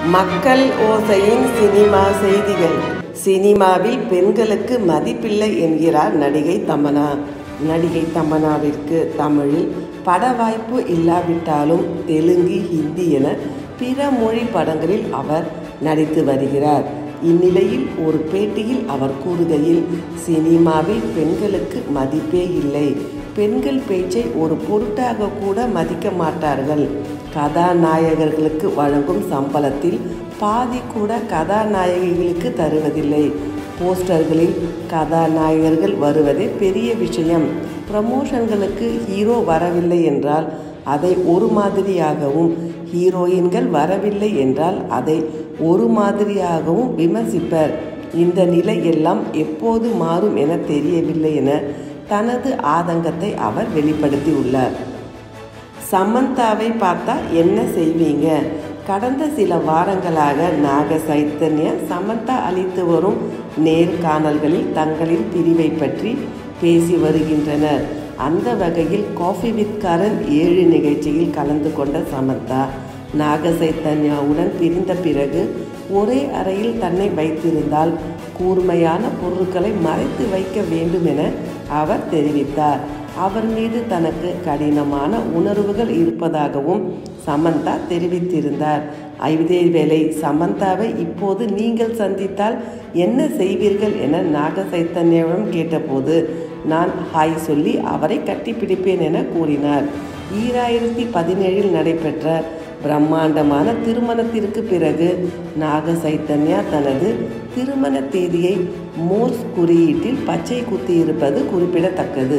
மக்கள் ஓசையின் சினிமா செய்திகள் சினிமாவில் பெண்களுக்கு மதிப்பில்லை என்கிறார் நடிகை தமனா நடிகை தமனாவிற்கு தமிழில் பட வாய்ப்பு இல்லாவிட்டாலும் தெலுங்கு ஹிந்தி என பிற மொழி படங்களில் அவர் நடித்து வருகிறார் இந்நிலையில் ஒரு பேட்டியில் அவர் கூறுகையில் சினிமாவில் பெண்களுக்கு மதிப்பே இல்லை பெண்கள் பேச்சை ஒரு பொருட்டாக கூட மதிக்க மாட்டார்கள் கதாநாயகர்களுக்கு வழங்கும் சம்பளத்தில் பாதி கூட கதாநாயகிகளுக்கு தருவதில்லை போஸ்டர்களில் கதாநாயகர்கள் வருவதே பெரிய விஷயம் ப்ரமோஷன்களுக்கு ஹீரோ வரவில்லை என்றால் அதை ஒரு மாதிரியாகவும் ஹீரோயின்கள் வரவில்லை என்றால் அதை ஒரு மாதிரியாகவும் விமர்சிப்பர் இந்த நிலை எல்லாம் எப்போது மாறும் என தெரியவில்லை என தனது ஆதங்கத்தை அவர் வெளிப்படுத்தியுள்ளார் சமந்தாவை பார்த்தா என்ன செய்வீங்க கடந்த சில வாரங்களாக நாக சைத்தன்யா சமந்தா அளித்து வரும் நேர்காணல்களில் தங்களின் பிரிவை பற்றி பேசி வருகின்றனர் அந்த வகையில் காஃபி வித் கரண் ஏழு நிகழ்ச்சியில் கலந்து கொண்ட சமந்தா நாக சைத்தன்யாவுடன் பிரிந்த பிறகு ஒரே அறையில் தன்னை வைத்திருந்தால் கூர்மையான பொருட்களை மறைத்து வைக்க வேண்டும் என அவர் தெரிவித்தார் அவர் மீது தனக்கு கடினமான உணர்வுகள் இருப்பதாகவும் சமந்தா தெரிவித்திருந்தார் இதேவேளை சமந்தாவை இப்போது நீங்கள் சந்தித்தால் என்ன செய்வீர்கள் என நாக சைத்தன்யாவிடம் கேட்டபோது நான் ஹாய் சொல்லி அவரை கட்டிப்பிடிப்பேன் என கூறினார் ஈராயிரத்தி பதினேழில் நடைபெற்ற பிரம்மாண்டமான திருமணத்திற்கு பிறகு நாக சைத்தன்யா தனது திருமண தேதியை மோர்ஸ் குறியீட்டில் பச்சை குத்தியிருப்பது குறிப்பிடத்தக்கது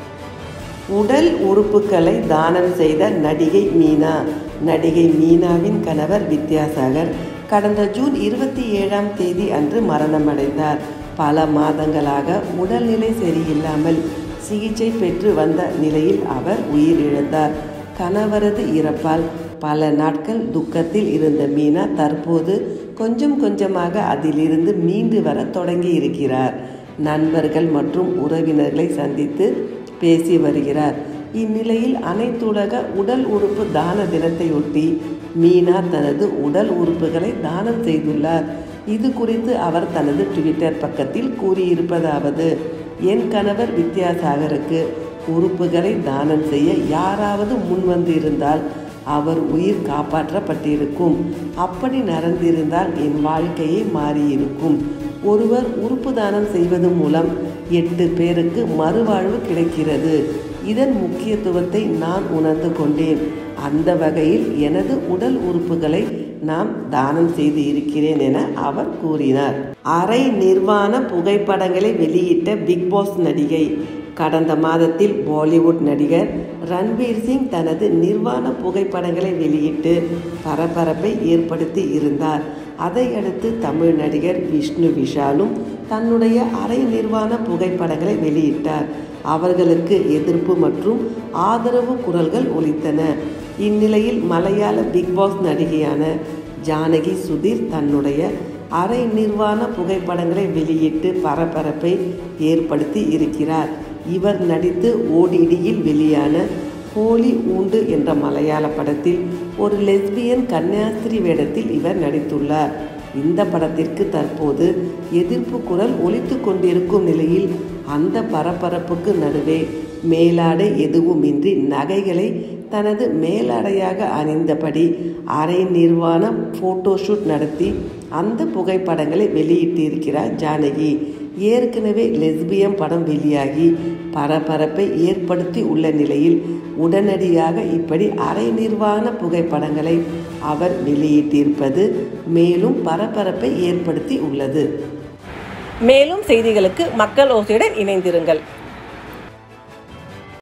உடல் உறுப்புகளை தானம் செய்த நடிகை மீனா நடிகை மீனாவின் கணவர் வித்யாசாகர் கடந்த ஜூன் இருபத்தி ஏழாம் தேதி அன்று மரணமடைந்தார் பல மாதங்களாக உடல்நிலை சரியில்லாமல் சிகிச்சை பெற்று வந்த நிலையில் அவர் உயிரிழந்தார் கணவரது இறப்பால் பல நாட்கள் துக்கத்தில் இருந்த மீனா தற்போது கொஞ்சம் கொஞ்சமாக அதிலிருந்து மீண்டு வர தொடங்கி இருக்கிறார் நண்பர்கள் மற்றும் உறவினர்களை சந்தித்து பேசி வருகிறார் இந்நிலையில் அனைத்துலக உடல் உறுப்பு தான தினத்தையொட்டி மீனா தனது உடல் உறுப்புகளை தானம் செய்துள்ளார் இது குறித்து அவர் தனது ட்விட்டர் பக்கத்தில் கூறியிருப்பதாவது என் கணவர் வித்யாசாகருக்கு உறுப்புகளை தானம் செய்ய யாராவது முன்வந்து இருந்தால் அவர் உயிர் காப்பாற்றப்பட்டிருக்கும் அப்படி நடந்திருந்தால் என் வாழ்க்கையே மாறியிருக்கும் ஒருவர் உறுப்பு தானம் செய்வது மூலம் எட்டு பேருக்கு மறுவாழ்வு கிடைக்கிறது இதன் முக்கியத்துவத்தை நான் உணர்ந்து கொண்டேன் அந்த வகையில் எனது உடல் உறுப்புகளை நாம் தானம் செய்து இருக்கிறேன் என அவர் கூறினார் அரை நிர்வாண புகைப்படங்களை வெளியிட்ட பிக் பாஸ் நடிகை கடந்த மாதத்தில் பாலிவுட் நடிகர் ரன்வீர் சிங் தனது நிர்வாண புகைப்படங்களை வெளியிட்டு பரபரப்பை ஏற்படுத்தி இருந்தார் அதையடுத்து தமிழ் நடிகர் விஷ்ணு விஷாலும் தன்னுடைய அரை நிர்வாண புகைப்படங்களை வெளியிட்டார் அவர்களுக்கு எதிர்ப்பு மற்றும் ஆதரவு குரல்கள் ஒலித்தன இந்நிலையில் மலையாள பிக் பாஸ் நடிகையான ஜானகி சுதீர் தன்னுடைய அரை நிர்வாண புகைப்படங்களை வெளியிட்டு பரபரப்பை ஏற்படுத்தி இருக்கிறார் இவர் நடித்து ஓடிடியில் வெளியான ஹோலி ஊண்டு என்ற மலையாள படத்தில் ஒரு லெஸ்பியன் கன்னியாஸ்திரி வேடத்தில் இவர் நடித்துள்ளார் இந்த படத்திற்கு தற்போது எதிர்ப்பு குரல் ஒலித்து கொண்டிருக்கும் நிலையில் அந்த பரபரப்புக்கு நடுவே மேலாடை எதுவுமின்றி நகைகளை தனது மேலாடையாக அணிந்தபடி அரை நிர்வாண ஃபோட்டோஷூட் நடத்தி அந்த புகைப்படங்களை வெளியிட்டிருக்கிறார் ஜானகி ஏற்கனவே லெஸ்பியம் படம் வெளியாகி பரபரப்பை ஏற்படுத்தி உள்ள நிலையில் உடனடியாக இப்படி அரை நிர்வாண புகைப்படங்களை அவர் வெளியிட்டிருப்பது மேலும் பரபரப்பை ஏற்படுத்தி உள்ளது மேலும் செய்திகளுக்கு மக்கள் ஓசையுடன் இணைந்திருங்கள்